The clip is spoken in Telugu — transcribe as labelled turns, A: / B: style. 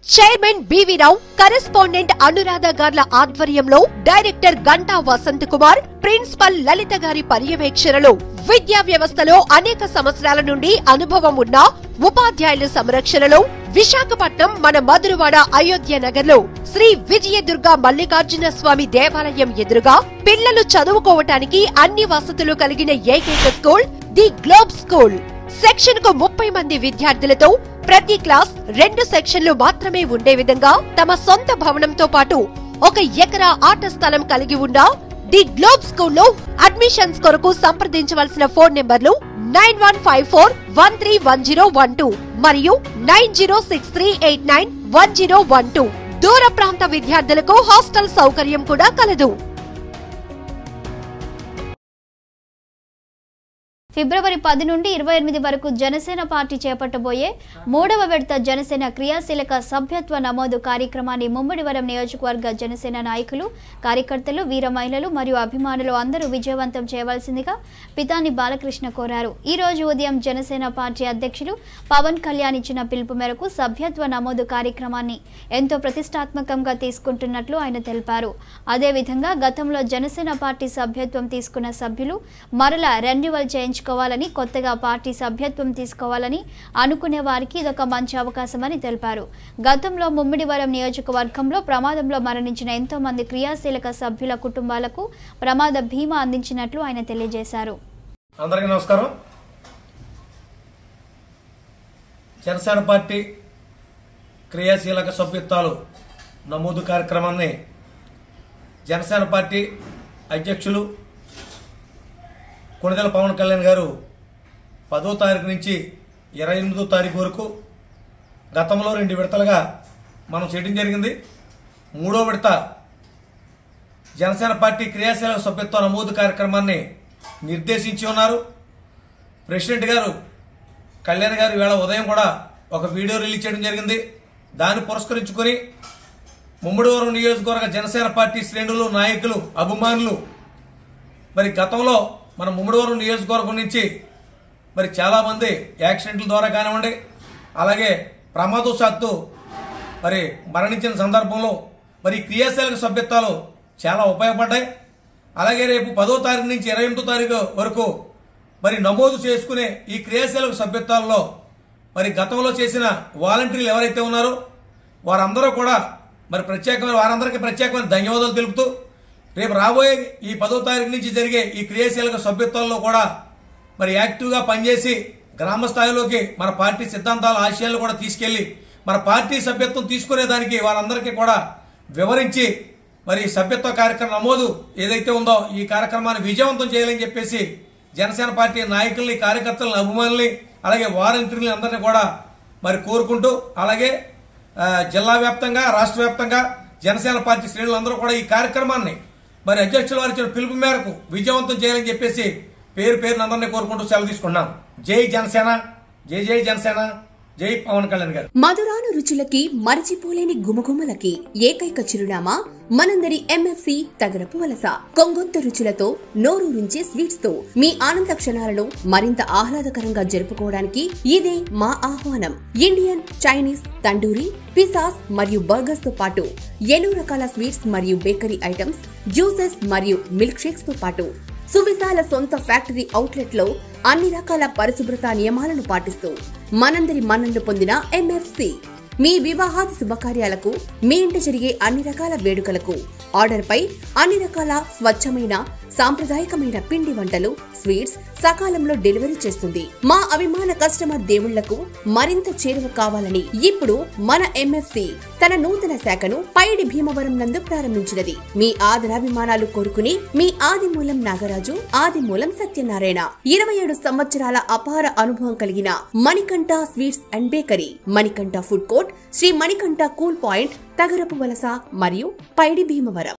A: chairman B V Rao correspondent Anuradha గార్ల ఆధ్వర్యంలో డైరెక్టర్ గంటా వసంత్ కుమార్ ప్రిన్సిపల్ లలిత గారి పర్యవేక్షణలో విద్యా వ్యవస్థలో అనేక సంవత్సరాల నుండి అనుభవం ఉన్న ఉపాధ్యాయుల సంరక్షణలో విశాఖపట్నం మన మధురవాడ అయోధ్య నగర్లో శ్రీ విజయదుర్గ మల్లికార్జున స్వామి దేవాలయం ఎదురుగా పిల్లలు చదువుకోవటానికి అన్ని వసతులు కలిగిన ఏకైక school the globe school section కు ముప్పై మంది విద్యార్థులతో ప్రతి క్లాస్ రెండు సెక్షన్లు మాత్రమే ఉండే విధంగా తమ సొంత భవనంతో పాటు ఒక ఎకరా ఆట స్థలం కలిగి ఉన్న ది గ్లోబ్ స్కూల్లో అడ్మిషన్స్ కొరకు సంప్రదించవలసిన ఫోన్ నెంబర్లు nine one five four one three one zero one two మరియు nine zero six three eight nine one zero one two దూర ప్రాంత విద్యార్థులకు హాస్టల్ సౌకర్యం కూడా కలదు
B: ఫిబ్రవరి పది నుండి ఇరవై ఎనిమిది వరకు జనసేన పార్టీ చేపట్టబోయే మూడవ విడత జనసేన క్రియాశీలక సభ్యత్వ నమోదు కార్యక్రమాన్ని ముమ్మడివరం నియోజకవర్గ జనసేన నాయకులు కార్యకర్తలు వీర మహిళలు మరియు అభిమానులు అందరూ విజయవంతం చేయవలసిందిగా పితాని బాలకృష్ణ కోరారు ఈ రోజు ఉదయం జనసేన పార్టీ అధ్యక్షులు పవన్ కళ్యాణ్ ఇచ్చిన పిలుపు మేరకు సభ్యత్వ నమోదు కార్యక్రమాన్ని ఎంతో ప్రతిష్టాత్మకంగా తీసుకుంటున్నట్లు ఆయన తెలిపారు అదేవిధంగా గతంలో జనసేన పార్టీ సభ్యత్వం తీసుకున్న సభ్యులు మరల రెన్యువల్ చేయించుకోవాలని కొత్తగా పార్టీ సభ్యత్వం తీసుకోవాలని అనుకునే వారికి ఇదొక మంచి అవకాశమని తెలిపారు గతంలో ముమ్మిడివరం నియోజకవర్గంలో ప్రమాదంలో మరణించిన ఎంతో మంది క్రియాశీలక సభ్యుల కుటుంబాలకు ప్రమాద బీమా అందించినట్లు ఆయన తెలియజేశారు
C: అందరికీ నమస్కారం జనసేన పార్టీ క్రియాశీలక సభ్యత్వాలు నమోదు కార్యక్రమాన్ని జనసేన పార్టీ అధ్యక్షులు కొణిదెల పవన్ కళ్యాణ్ గారు పదో తారీఖు నుంచి ఇరవై ఎనిమిదో తారీఖు వరకు గతంలో రెండు విడతలుగా మనం చేయడం జరిగింది మూడో విడత జనసేన పార్టీ క్రియాశీలక సభ్యత్వ నమోదు కార్యక్రమాన్ని నిర్దేశించి ఉన్నారు ప్రెసిడెంట్ గారు కళ్యాణ్ గారు ఈవేళ ఉదయం కూడా ఒక వీడియో రిలీజ్ చేయడం జరిగింది దాన్ని పురస్కరించుకొని ముమ్మడివరం నియోజకవర్గ జనసేన పార్టీ శ్రేణులు నాయకులు అభిమానులు మరి గతంలో మన ముమ్మడివరం నియోజకవర్గం నుంచి మరి చాలామంది యాక్సిడెంట్ల ద్వారా కానివ్వండి అలాగే ప్రమాదవశాత్తు మరి మరణించిన సందర్భంలో మరి ఈ క్రియాశీలక సభ్యత్వాలు చాలా ఉపయోగపడ్డాయి అలాగే రేపు పదో తారీఖు నుంచి ఇరవై ఎనిమిదో తారీఖు వరకు మరి నమోదు చేసుకునే ఈ క్రియాశీలక సభ్యత్వాల్లో మరి గతంలో చేసిన వాలంటీర్లు ఎవరైతే ఉన్నారో వారందరూ కూడా మరి ప్రత్యేకమైన వారందరికీ ప్రత్యేకమైన ధన్యవాదాలు తెలుపుతూ రేపు రాబోయే ఈ పదో తారీఖు నుంచి జరిగే ఈ క్రియాశీలక సభ్యత్వాల్లో కూడా మరి యాక్టివ్గా పనిచేసి గ్రామ స్థాయిలోకి మన పార్టీ సిద్ధాంతాల ఆశయాలు కూడా తీసుకెళ్లి మన పార్టీ సభ్యత్వం తీసుకునే దానికి వారందరికీ కూడా వివరించి మరి సభ్యత్వ కార్యక్రమం నమోదు ఏదైతే ఉందో ఈ కార్యక్రమాన్ని విజయవంతం చేయాలని చెప్పేసి జనసేన పార్టీ నాయకుల్ని కార్యకర్తలని అభిమానుల్ని అలాగే వాలంటీర్లని అందరినీ కూడా మరి కోరుకుంటూ అలాగే ఆ, జిల్లా వ్యాప్తంగా రాష్ట్ర వ్యాప్తంగా జనసేన పార్టీ శ్రేణులందరూ కూడా ఈ కార్యక్రమాన్ని మరి అధ్యక్షుల వారి ఇచ్చిన పిలుపు మేరకు విజయవంతం చేయాలని చెప్పేసి పేరు పేరుని అందరినీ కోరుకుంటూ సెలవు తీసుకున్నాం జై జనసేన జై జై జనసేన జై పవన్ కళ్యాణ్ గారు
D: మధురాను రుచులకి మరచిపోలేని గుమగుమలకి ఏకైక చిరునామా మనందరి ఎంఎఫ్సి తగరపు వలస కొంగొంత రుచులతో నోరూరించే స్వీట్స్ తో మీ ఆనంద క్షణాలను మరింత ఆహ్లాదకరంగా జరుపుకోవడానికి ఇదే మా ఆహ్వానం ఇండియన్ చైనీస్ తండూరి పిసాస్ మరియు బర్గర్స్ తో పాటు ఎన్నో రకాల స్వీట్స్ మరియు బేకరీ ఐటమ్స్ జ్యూసెస్ మరియు మిల్క్ షేక్స్ తో పాటు సువిశాల సొంత ఫ్యాక్టరీ అవుట్లెట్ లో అన్ని రకాల పరిశుభ్రత నియమాలను పాటిస్తూ మనందరి మన్ననలు పొందిన ఎంఎఫ్సి మీ వివాహాది శుభకార్యాలకు మీ ఇంట జరిగే అన్ని రకాల వేడుకలకు ఆర్డర్ పై అన్ని రకాల స్వచ్ఛమైన సాంప్రదాయకమైన పిండి వంటలు స్వీట్స్ సకాలంలో డెలివరీ చేస్తుంది మా అభిమాన కస్టమర్ దేవుళ్లకు మరింత చేరువ కావాలని ఇప్పుడు మన ఎంఎఫ్సి తన నూతన శాఖను పైడి భీమవరం నందు ప్రారంభించినది మీ ఆదరాభిమానాలు కోరుకుని మీ ఆదిమూలం నాగరాజు ఆదిమూలం సత్యనారాయణ ఇరవై ఏడు సంవత్సరాల అపార అనుభవం కలిగిన Manikanta sweets and bakery Manikanta food court Shri Manikanta cool point Tagarapuvalasa మరియు పైడి భీమవరం